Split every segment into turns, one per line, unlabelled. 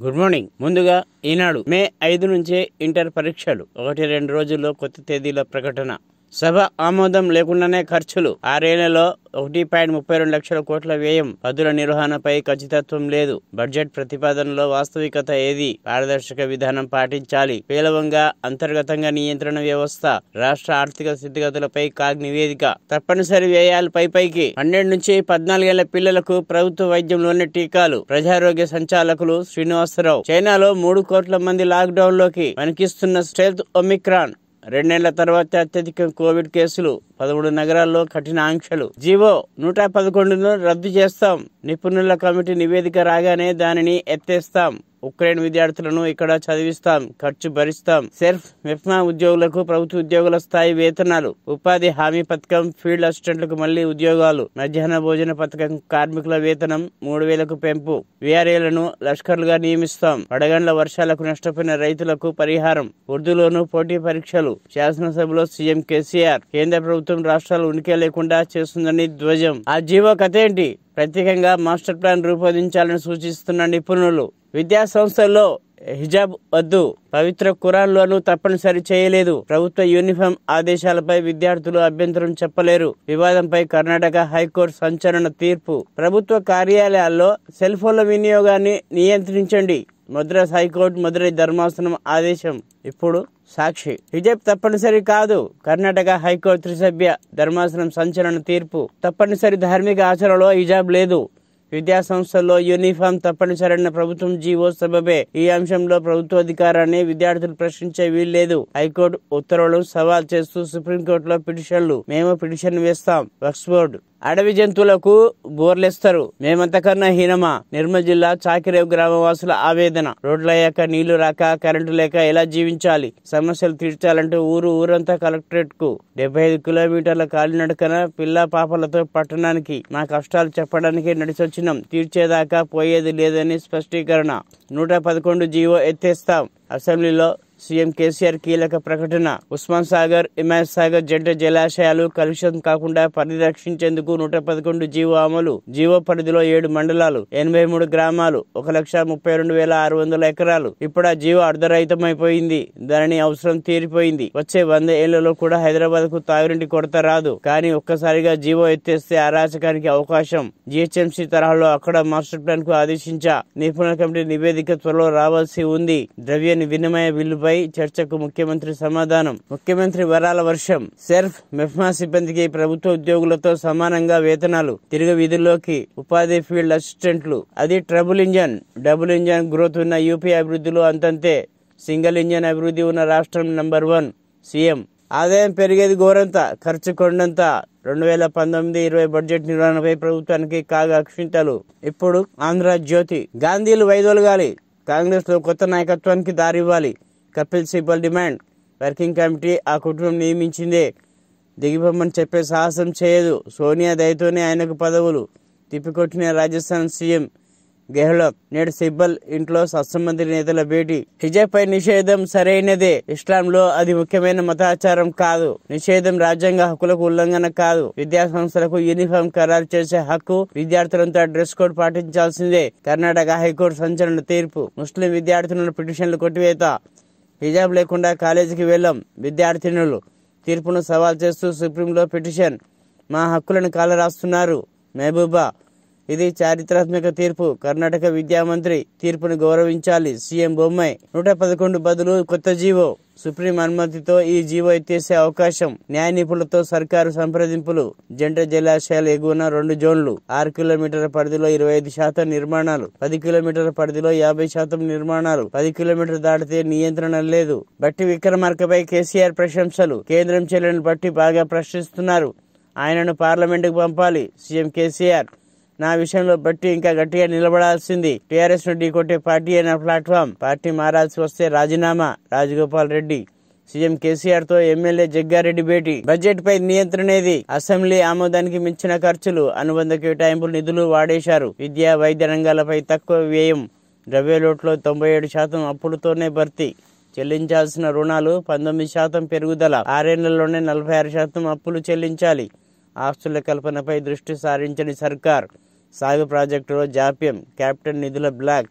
good morning ముందుగా ఈనాడు మే ఐదు నుంచే ఇంటర్ పరీక్షలు ఒకటి రెండు రోజుల్లో కొత్త తేదీల ప్రకటన సభ ఆమోదం లేకుండానే ఖర్చులు ఆరేళ్లలో ఒకటి పాయింట్ ముప్పై రెండు లక్షల కోట్ల వ్యయం పదుల నిర్వహణపై ఖచ్చితత్వం లేదు బడ్జెట్ ప్రతిపాదనలో వాస్తవికత ఏది పారదర్శక విధానం పాటించాలి పేలవంగా అంతర్గతంగా నియంత్రణ వ్యవస్థ రాష్ట్ర ఆర్థిక స్థితిగతులపై కాగ్ నివేదిక తప్పనిసరి వ్యయాలు పై పైకి పన్నెండు నుంచి పద్నాలుగేళ్ల పిల్లలకు ప్రభుత్వ వైద్యంలోని టీకాలు ప్రజారోగ్య సంచాలకులు శ్రీనివాసరావు చైనాలో మూడు కోట్ల మంది లాక్ డౌన్ లోకి వణికిస్తున్న స్టెల్త్ ఒమిక్రాన్ రెండేళ్ల తర్వాత అత్యధిక కోవిడ్ కేసులు పదమూడు నగరాల్లో కఠిన ఆంక్షలు జీవో నూట పదకొండును రద్దు చేస్తాం నిపుణుల కమిటీ నివేదిక రాగానే దానిని ఎత్తేస్తాం ఉక్రెయిన్ విద్యార్థులను ఇక్కడ చదివిస్తాం ఖర్చు భరిస్తాం సెర్ఫ్ మెఫ్మా ఉద్యోగులకు ప్రభుత్వ ఉద్యోగుల స్థాయి వేతనాలు ఉపాధి హామీ పథకం ఫీల్డ్ అసిస్టెంట్లకు మళ్లీ ఉద్యోగాలు మధ్యాహ్న భోజన పథకం కార్మికుల వేతనం మూడు వేలకు పెంపు వీఆర్ఏలను లష్కర్లుగా నియమిస్తాం వడగండ్ల వర్షాలకు నష్టపోయిన రైతులకు పరిహారం ఉర్దూలోను పోటీ పరీక్షలు శాసనసభలో సీఎం కేసీఆర్ కేంద్ర ప్రభుత్వం రాష్ట్రాలు ఉనికి లేకుండా చేస్తుందని ధ్వజం ఆ జీవో కథేంటి ప్రత్యేకంగా మాస్టర్ ప్లాన్ రూపొందించాలని సూచిస్తున్న నిపుణులు విద్యా సంస్థల్లో హిజాబ్ వద్దు పవిత్ర ఖురాన్లోనూ తప్పనిసరి చేయలేదు ప్రభుత్వ యూనిఫామ్ ఆదేశాలపై విద్యార్థులు అభ్యంతరం చెప్పలేరు వివాదంపై కర్ణాటక హైకోర్టు సంచలన తీర్పు ప్రభుత్వ కార్యాలయాల్లో సెల్ ఫోన్ల వినియోగాన్ని నియంత్రించండి మద్రాస్ హైకోర్టు మదురై ధర్మాసనం ఆదేశం ఇప్పుడు సాక్షి హిజాబ్ తప్పనిసరి కాదు కర్ణాటక హైకోర్టు త్రిసభ్య ధర్మాసనం సంచలన తీర్పు తప్పనిసరి ధార్మిక ఆచరణలో హిజాబ్ లేదు విద్యా సంస్థల్లో యూనిఫామ్ తప్పనిసరైన ప్రభుత్వం జీవో సబబే ఈ అంశంలో ప్రభుత్వ అధికారాన్ని విద్యార్థులు ప్రశ్నించే వీల్లేదు హైకోర్టు ఉత్తర్వులను సవాల్ చేస్తూ సుప్రీంకోర్టులో పిటిషన్లు మేము పిటిషన్ వేస్తాం వక్స్ బోర్డు అడవి జంతువులకు బోర్లేస్తారు మేమంతకన్నా హీనమా నిర్మల్ జిల్లా చాకిరేవ్ గ్రామవాసుల ఆవేదన రోడ్లయ్యాక నీళ్లు రాక కరెంటు లేక ఎలా జీవించాలి సమస్యలు తీర్చాలంటూ ఊరు ఊరంతా కలెక్టరేట్ కు డెబ్బై ఐదు కిలోమీటర్ల కాలినడకన పిల్ల పాపలతో పట్టణానికి మా కష్టాలు చెప్పడానికి నడిచొచ్చినాం తీర్చేదాకా పోయేది లేదని స్పష్టీకరణ నూట పదకొండు జీవో ఎత్తేస్తాం అసెంబ్లీలో సీఎం కేసీఆర్ కీలక ప్రకటన ఉస్మాన్ సాగర్ ఇమాజ్ సాగర్ జంట జలాశయాలు కలుషితం కాకుండా పరిరక్షించేందుకు నూట పదకొండు జీవో అమలు జీవో పరిధిలో ఏడు మండలాలు ఎనభై మూడు గ్రామాలు ఒక లక్ష ముప్పై రెండు వేల ఆరు వందల ఎకరాలు ఇప్పుడు ఆ జీవో అర్ధరహితమైపోయింది దానిని అవసరం తీరిపోయింది వచ్చే వంద ఏళ్లలో కూడా హైదరాబాద్ కు తాగునీటి కొరత రాదు కానీ ఒక్కసారిగా జీవో ఎత్తేస్తే అరాచకానికి అవకాశం జిహెచ్ఎంసీ తరహాలో అక్కడ మాస్టర్ ప్లాన్ కు ఆదేశించా నిపుణుల కమిటీ నివేదిక త్వరలో రావాల్సి ఉంది ద్రవ్య వినిమయ బిల్లుపై చర్చకు ముఖ్యమంత్రి సమాధానం ముఖ్యమంత్రి వరాల వర్షం సెర్ఫ్ మెఫ్మా సిబ్బందికి ప్రభుత్వ ఉద్యోగులతో సమానంగా వేతనాలు తిరిగి విధుల్లోకి ఉపాధి ఫీల్డ్ అసిస్టెంట్లు అది trouble engine double engine growth ఉన్న యూపీ అభివృద్ధిలో అంతంతే సింగిల్ ఇంజన్ అభివృద్ధి ఉన్న రాష్ట్రం నంబర్ వన్ సీఎం ఆదాయం పెరిగేది ఘోరంత ఖర్చు కొండంత రెండు వేల పంతొమ్మిది ఇరవై బడ్జెట్ నిర్వహణపై ప్రభుత్వానికి కాగా అక్షింతలు ఇప్పుడు ఆంధ్ర జ్యోతి గాంధీలు వైదొలగాలి కాంగ్రెస్ లో కొత్త నాయకత్వానికి దారివ్వాలి Kapil Sibal demand working committee ఆ కుటుంబం నియమించిందే దిగిపోమని చెప్పే సాహసం చేయదు సోనియా దయతోనే ఆయనకు పదవులు తిప్పికొట్టిన రాజస్థాన్ సీఎం గెహ్లోట్ నేడు సిబ్బల్ ఇంట్లో సత్సంబంధి నేతల భేటీ హిజాబ్ పై నిషేధం సరైనదే ఇస్లాంలో అది ముఖ్యమైన మతాచారం కాదు నిషేధం రాజ్యాంగ హక్కులకు ఉల్లంఘన కాదు విద్యా సంస్థలకు యూనిఫామ్ ఖరారు చేసే హక్కు విద్యార్థులంతా డ్రెస్ కోడ్ పాటించాల్సిందే కర్ణాటక హైకోర్టు సంచలన తీర్పు ముస్లిం విద్యార్థినుల పిటిషన్లు కొట్టివేత హిజాబ్ లేకుండా కాలేజీకి వెళ్ళాం విద్యార్థినులు తీర్పును సవాల్ చేస్తూ సుప్రీంలో పిటిషన్ మా హక్కులను కాలరాస్తున్నారు మహబూబా ఇది చారిత్రాత్మక తీర్పు కర్ణాటక విద్యామంత్రి తీర్పును గౌరవించాలి సీఎం బొమ్మాయి నూట పదకొండు బదులు కొత్త జీవో సుప్రీం అనుమతితో ఈ జీవో ఎత్తేసే అవకాశం న్యాయ నిపుణులతో సర్కారు సంప్రదింపులు జంట జలాశయాల ఎగువన రెండు జోన్లు ఆరు కిలోమీటర్ల పరిధిలో ఇరవై ఐదు శాతం నిర్మాణాలు పది కిలోమీటర్ల పరిధిలో యాభై శాతం నిర్మాణాలు పది కిలోమీటర్ దాటితే నియంత్రణ లేదు బట్టి విక్రమార్కపై కేసీఆర్ ప్రశంసలు కేంద్రం చెల్లెని బట్టి బాగా ప్రశ్నిస్తున్నారు ఆయనను పార్లమెంటుకు పంపాలి సీఎం కేసీఆర్ నా విషయంలో బట్టి ఇంకా గట్టిగా నిలబడాల్సింది టీఆర్ఎస్ ను ఢీకొట్టే పార్టీ అయిన ప్లాట్ఫామ్ పార్టీ మారాల్సి వస్తే రాజీనామా రాజగోపాల్ రెడ్డి సీఎం కేసీఆర్ తో ఎమ్మెల్యే జగ్గారెడ్డి భేటీ బడ్జెట్ పై నియంత్రణేది అసెంబ్లీ ఆమోదానికి మించిన ఖర్చులు అనుబంధ కేటాయింపులు నిధులు వాడేశారు విద్యా వైద్య రంగాలపై తక్కువ వ్యయం ద్రవ్యలోట్లో తొంభై ఏడు శాతం అప్పులతోనే భర్తీ చెల్లించాల్సిన రుణాలు పంతొమ్మిది శాతం పెరుగుదల ఆరేళ్లలోనే నలభై ఆరు శాతం అప్పులు చెల్లించాలి ఆస్తుల కల్పనపై దృష్టి సారించని సర్కార్ సాగు ప్రాజెక్టులో జాప్యం కెప్టెన్ నిధుల బ్లాక్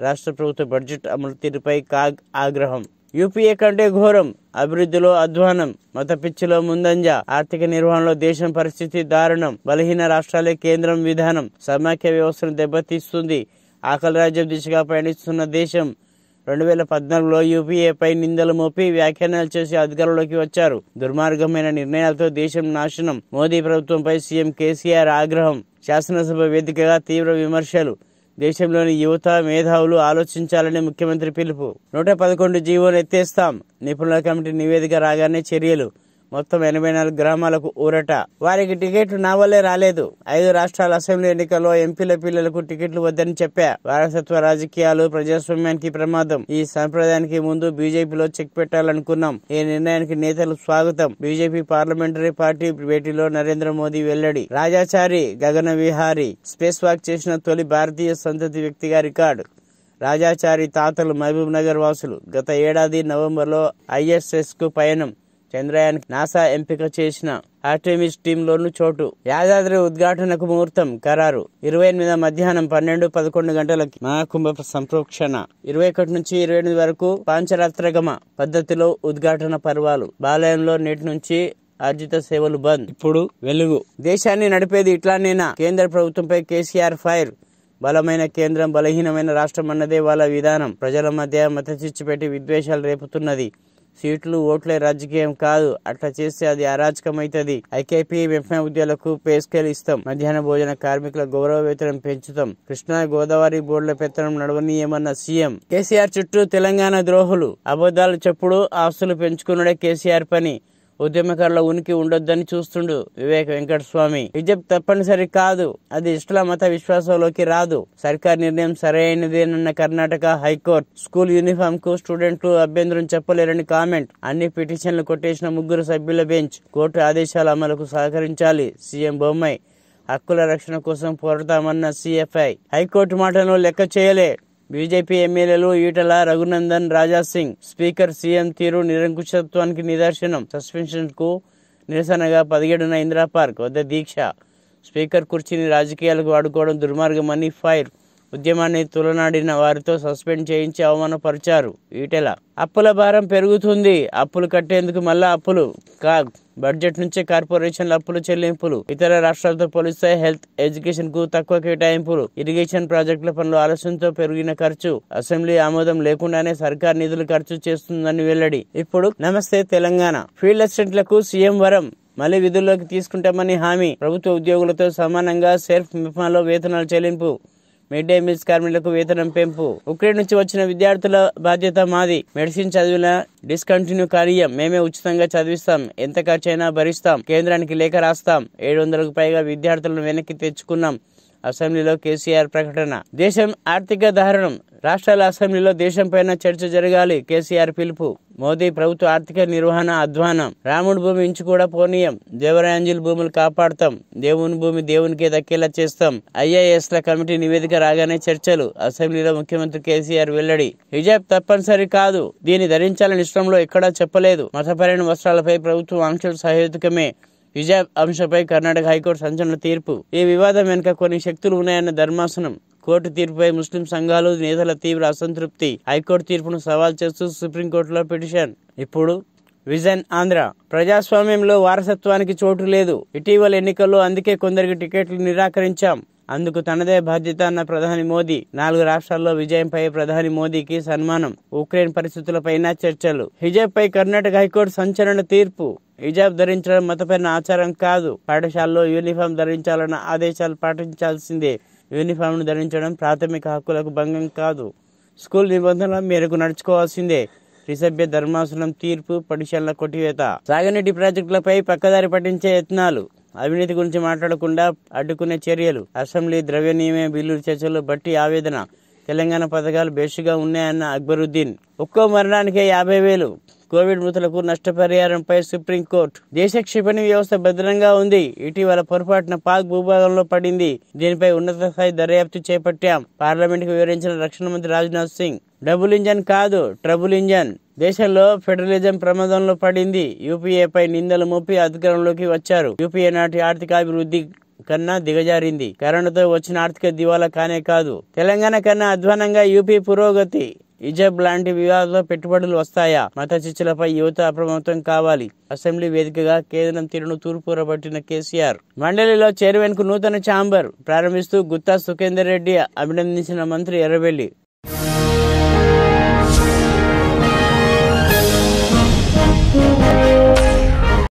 రాష్ట్ర ప్రభుత్వ బడ్జెట్ అమలు తీరుపై కాగ్ ఆగ్రహం యూపీఏ కంటే ఘోరం అభివృద్ధిలో అధ్వానం మత పిచ్చిలో ముందంజ ఆర్థిక నిర్వహణలో దేశం పరిస్థితి దారుణం బలహీన రాష్ట్రాలే కేంద్రం విధానం సమాఖ్య వ్యవస్థను దెబ్బతీస్తుంది ఆకలి రాజ్యం దిశగా పయనిస్తున్న దేశం రెండు వేల పద్నాలుగులో యూపీఏపై నిందలు మోపి వ్యాఖ్యానాలు చేసి అధికారంలోకి వచ్చారు దుర్మార్గమైన నిర్ణయాలతో దేశం నాశనం మోదీ ప్రభుత్వంపై సీఎం కేసీఆర్ ఆగ్రహం శాసనసభ వేదికగా తీవ్ర విమర్శలు దేశంలోని యువత మేధావులు ఆలోచించాలని ముఖ్యమంత్రి పిలుపు నూట పదకొండు జీవోను ఎత్తేస్తాం నిపుణుల కమిటీ నివేదిక రాగానే చర్యలు మొత్తం ఎనభై నాలుగు గ్రామాలకు ఊరట వారికి టికెట్లు నా వల్లే రాలేదు ఐదు రాష్ట్రాల అసెంబ్లీ ఎన్నికల్లో ఎంపీల పిల్లలకు టికెట్లు వద్దని చెప్పా వారసత్వ రాజకీయాలు ప్రజాస్వామ్యానికి ప్రమాదం ఈ సంప్రదాయానికి ముందు బీజేపీలో చెక్ పెట్టాలనుకున్నాం ఈ నిర్ణయానికి నేతలు స్వాగతం బీజేపీ పార్లమెంటరీ పార్టీ భేటీలో నరేంద్ర మోదీ వెల్లడి రాజాచారి గగన విహారీ స్పేస్ వాక్ చేసిన తొలి భారతీయ సంతతి వ్యక్తిగా రికార్డు రాజాచారి తాతలు మహబూబ్ నగర్ వాసులు గత ఏడాది నవంబర్లో ఐఎస్ఎస్ కు పయనం చంద్రయాన్ నాసా ఎంపిక చేసిన ఆర్టెమిస్ టీంలోను చోటు యాదాద్రి ఉద్ఘాటనకు ముహూర్తం ఖరారు ఇరవై ఎనిమిది మధ్యాహ్నం పన్నెండు పదకొండు గంటలకి మహాకుంభ సంప్రోక్షణ ఇరవై ఒకటి నుంచి ఇరవై ఎనిమిది వరకు పాంచరాత్రగమ పద్ధతిలో ఉద్ఘాటన పర్వాలు బాలయంలో నేటి నుంచి ఆర్జిత సేవలు బంద్ ఇప్పుడు వెలుగు దేశాన్ని నడిపేది ఇట్లానేనా కేంద్ర ప్రభుత్వంపై కేసీఆర్ ఫైర్ బలమైన కేంద్రం బలహీనమైన రాష్ట్రం అన్నదే వాళ్ళ విధానం ప్రజల మధ్య మత చిచ్చు పెట్టి విద్వేషాలు రేపుతున్నది సీట్లు ఓట్లే రాజకీయం కాదు అట్లా చేస్తే అది అరాచకమైతది ఐకేపీ ఎంఎఫ్ఐ ఉద్యోగులకు పే స్కేల్ ఇస్తాం మధ్యాహ్న భోజన కార్మికుల గౌరవ వేతనం పెంచుతాం కృష్ణా గోదావరి బోర్డుల పెత్తనం నడవనీయమన్న సీఎం కేసీఆర్ చుట్టూ తెలంగాణ ద్రోహులు అబద్ధాలు చెప్పుడు ఆస్తులు పెంచుకున్నడే కేసీఆర్ పని ఉద్యమకారుల ఉనికి ఉండొద్దని చూస్తుండు వివేక్ వెంకటస్వామి విజప్ తప్పనిసరి కాదు అది ఇష్టల మత విశ్వాసంలోకి రాదు సర్కార్ నిర్ణయం సరైనదేనన్న కర్ణాటక హైకోర్టు స్కూల్ యూనిఫామ్ కు స్టూడెంట్లు అభ్యంతరం చెప్పలేరని కామెంట్ అన్ని పిటిషన్లు కొట్టేసిన ముగ్గురు సభ్యుల బెంచ్ కోర్టు ఆదేశాల అమలుకు సహకరించాలి సీఎం బొమ్మాయి హక్కుల రక్షణ కోసం పోరాడతామన్న సిఎఫ్ఐ హైకోర్టు మాటను లెక్క చేయలే బీజేపీ ఎమ్మెల్యేలు ఈటల రఘునందన్ రాజా సింగ్ స్పీకర్ సీఎం తీరు నిరంకుశత్వానికి నిదర్శనం సస్పెన్షన్ కు నిరసనగా పదిహేడున ఇందిరా పార్క్ వద్ద దీక్ష స్పీకర్ కుర్చీని రాజకీయాలకు వాడుకోవడం దుర్మార్గమని ఫైర్ ఉద్యమాన్ని తులనాడిన వారితో సస్పెండ్ చేయించి అవమానపరిచారు ఈటెల అప్పుల భారం పెరుగుతుంది అప్పులు కట్టేందుకు మళ్ళా అప్పులు కాగ్ బడ్జెట్ నుంచే కార్పొరేషన్ల అప్పుల చెల్లింపులు ఇతర రాష్ట్రాలతో పోలిస్తే హెల్త్ ఎడ్యుకేషన్ కు తక్కువ కేటాయింపులు ఇరిగేషన్ ప్రాజెక్టుల పనులు ఆలస్యంతో పెరిగిన ఖర్చు అసెంబ్లీ ఆమోదం లేకుండానే సర్కార్ నిధులు ఖర్చు చేస్తుందని వెల్లడి ఇప్పుడు నమస్తే తెలంగాణ ఫీల్డ్ అసిస్టెంట్లకు సీఎం వరం మళ్లీ విధుల్లోకి తీసుకుంటామని హామీ ప్రభుత్వ ఉద్యోగులతో సమానంగా సెర్ఫ్ మిఫాలో వేతనాల చెల్లింపు మిడ్ డే మీల్స్ కార్మికులకు వేతనం పెంపు ఉక్రెయిన్ నుంచి వచ్చిన విద్యార్థుల బాధ్యత మాది మెడిసిన్ చదివిన డిస్కంటిన్యూ కార్యం మేమే ఉచితంగా చదివిస్తాం ఎంత ఖర్చైనా భరిస్తాం కేంద్రానికి లేఖ రాస్తాం ఏడు వందలకు పైగా విద్యార్థులను వెనక్కి తెచ్చుకున్నాం అసెంబ్లీలో కేసీఆర్ ప్రకటన దేశం ఆర్థిక దారుణం రాష్ట్రాల అసెంబ్లీలో దేశం పైన చర్చ జరగాలి కేసీఆర్ పిలుపు మోదీ ప్రభుత్వ ఆర్థిక నిర్వహణ అధ్వానం రాముడి భూమి ఇంచు కూడా పోనీయం దేవరాంజల్ భూములు కాపాడుతాం దేవుని భూమి దేవునికే దక్కేలా చేస్తాం ఐఏఎస్ ల కమిటీ నివేదిక రాగానే చర్చలు అసెంబ్లీలో ముఖ్యమంత్రి కేసీఆర్ వెల్లడి హిజాబ్ తప్పనిసరి కాదు దీన్ని ధరించాలని ఇష్టంలో ఎక్కడా చెప్పలేదు మతపరమైన వస్త్రాలపై ప్రభుత్వం ఆంక్షలు సహేతుకమే హిజాబ్ అంశంపై కర్ణాటక హైకోర్టు సంచలన తీర్పు ఈ వివాదం వెనుక కొన్ని శక్తులు ఉన్నాయన్న ధర్మాసనం కోర్టు తీర్పుపై ముస్లిం సంఘాలు నేతల తీవ్ర అసంతృప్తి హైకోర్టు తీర్పును సవాల్ చేస్తూ సుప్రీంకోర్టులో పిటిషన్ ఇప్పుడు విజన్ ఆంధ్ర ప్రజాస్వామ్యంలో వారసత్వానికి చోటు లేదు ఇటీవల ఎన్నికల్లో అందుకే కొందరికి టికెట్లు నిరాకరించాం అందుకు తనదే బాధ్యత అన్న ప్రధాని మోదీ నాలుగు రాష్ట్రాల్లో విజయంపై ప్రధాని మోదీకి సన్మానం ఉక్రెయిన్ పరిస్థితులపైన చర్చలు హిజాబ్ పై కర్ణాటక హైకోర్టు సంచలన తీర్పు హిజాబ్ ధరించడం మతపైన ఆచారం కాదు పాఠశాలలో యూనిఫామ్ ధరించాలన్న ఆదేశాలు పాటించాల్సిందే యూనిఫామ్ ను ధరించడం ప్రాథమిక హక్కులకు భంగం కాదు స్కూల్ నిబంధనల మేరకు నడుచుకోవాల్సిందే త్రిసభ్య ధర్మాసనం తీర్పు పడిషన్ల కొట్టివేత సాగునీటి ప్రాజెక్టులపై పక్కదారి పట్టించే యత్నాలు అవినీతి గురించి మాట్లాడకుండా అడ్డుకునే చర్యలు అసెంబ్లీ ద్రవ్య నియమ బిల్లు చర్చలు బట్టి ఆవేదన తెలంగాణ పథకాలు బేషుగా ఉన్నాయన్న అక్బరుద్దీన్ ఒక్కో మరణానికే యాభై వేలు కోవిడ్ మృతులకు నష్టపరిహారంపై సుప్రీంకోర్టు దేశ క్షిపణి వ్యవస్థ భద్రంగా ఉంది ఇటీవల పొరపాటున పాక్ భూభాగంలో పడింది దీనిపై ఉన్నత స్థాయి దర్యాప్తు చేపట్టాం పార్లమెంట్ కు వివరించిన రక్షణ మంత్రి రాజ్నాథ్ సింగ్ డబుల్ ఇంజన్ కాదు ట్రబుల్ ఇంజన్ దేశంలో ఫెడరలిజం ప్రమాదంలో పడింది యూపీఏపై నిందలు మోపి అధికారంలోకి వచ్చారు యూపీఏ నాటి ఆర్థికాభివృద్ధి కన్నా దిగజారింది కరోనాతో వచ్చిన ఆర్థిక దివాలా కానే కాదు తెలంగాణ కన్నా అధ్వానంగా యూపీ పురోగతి ఇజబ్ లాంటి వివాదాల్లో పెట్టుబడులు వస్తాయా మత చిచ్చులపై యువత అప్రమత్తం కావాలి అసెంబ్లీ వేదికగా కేంద్రం తీరును తూర్పురబట్టిన కేసీఆర్ మండలిలో చైర్మన్ కు నూతన ఛాంబర్ ప్రారంభిస్తూ గుత్తా సుఖేందర్ రెడ్డి అభినందించిన మంత్రి ఎర్రబెల్లి